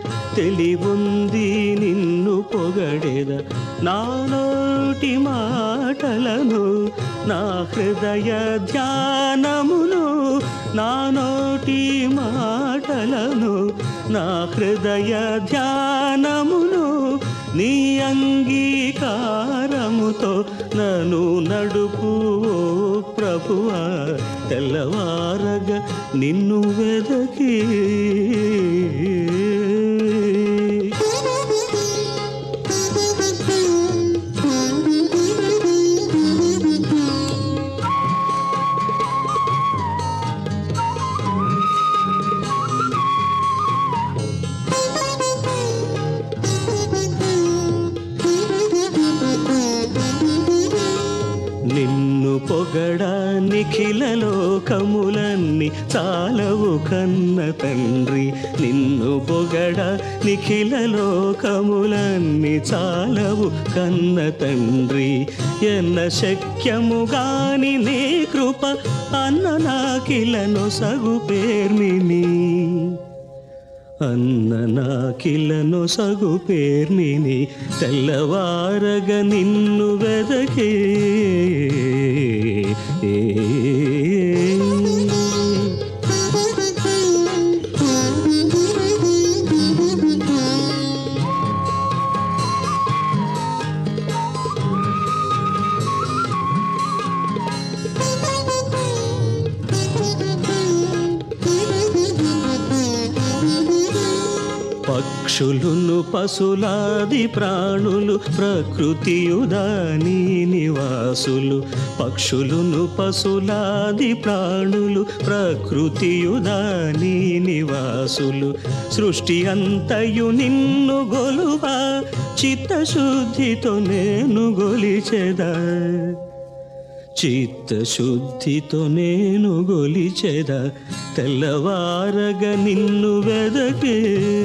తెలివుంది నిన్ను పొగడెద నాలోటి మాటలను నా హృదయ ధ్యానమును నా నోటి మాటలను నా హృదయ ధ్యానమును నీ అంగీకారముతో నన్ను నడుపు ఓ ప్రభువా తెల్లవారగా నిన్ను వెదకి నిన్ను పొగడ నిఖిల లోకములన్నీ చాలవు కన్న తండ్రి నిన్ను పొగడ నిఖిల లోకములన్నీ చాలవు కన్న తండ్రి ఎన్న శక్యము గాని నీ కృప అన్న నాకిలను సగు పేర్మిని అన్న నాకిలను సగు పేర్మిని తెల్లవారగ నిన్ను వెదకే పక్షులును పశులాది ప్రాణులు ప్రకృతియుదాని నివాసులు పక్షులును పశులాది ప్రాణులు ప్రకృతియుదాని నివాసులు సృష్టి అంతయు నిన్ను గొలువా చిత్తశుద్ధితో నేను గొలిచెదా చిత్తశుద్ధితో నేను గొలిచెద తెల్లవారగ నిన్ను వెదకే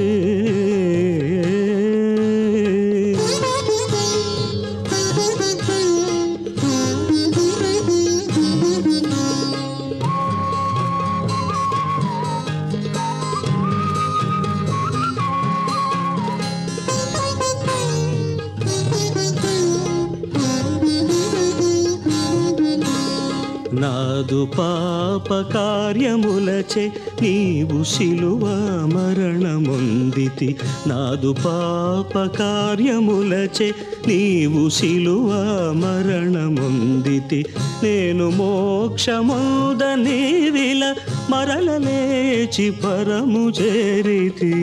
నాదు పాప కార్యములచే నీవు శిలువ మరణముందితి నాదు పాప కార్యములచే నీవు శిలువ మరణముందితి నేను మోక్షమోదని విల మరల లేచి పరము చేరితి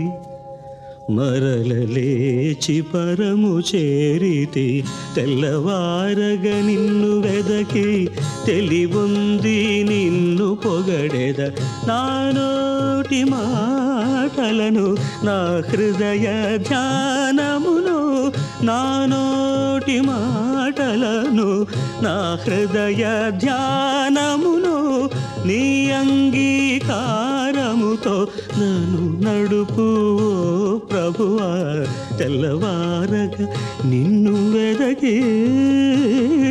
మరల లేచి పరము చేరితి తెల్లవారగ నిన్ను వెదకి తెలివుంది నిన్ను పొగడెద నా నోటి మాటలను నా హృదయ ధ్యానమును నా నోటి మాటలను నా హృదయ ధ్యానమును నీ అంగీకారముతో నన్ను నడుపు ఓ ప్రభువా తెల్లవారగా నిన్ను వెదకే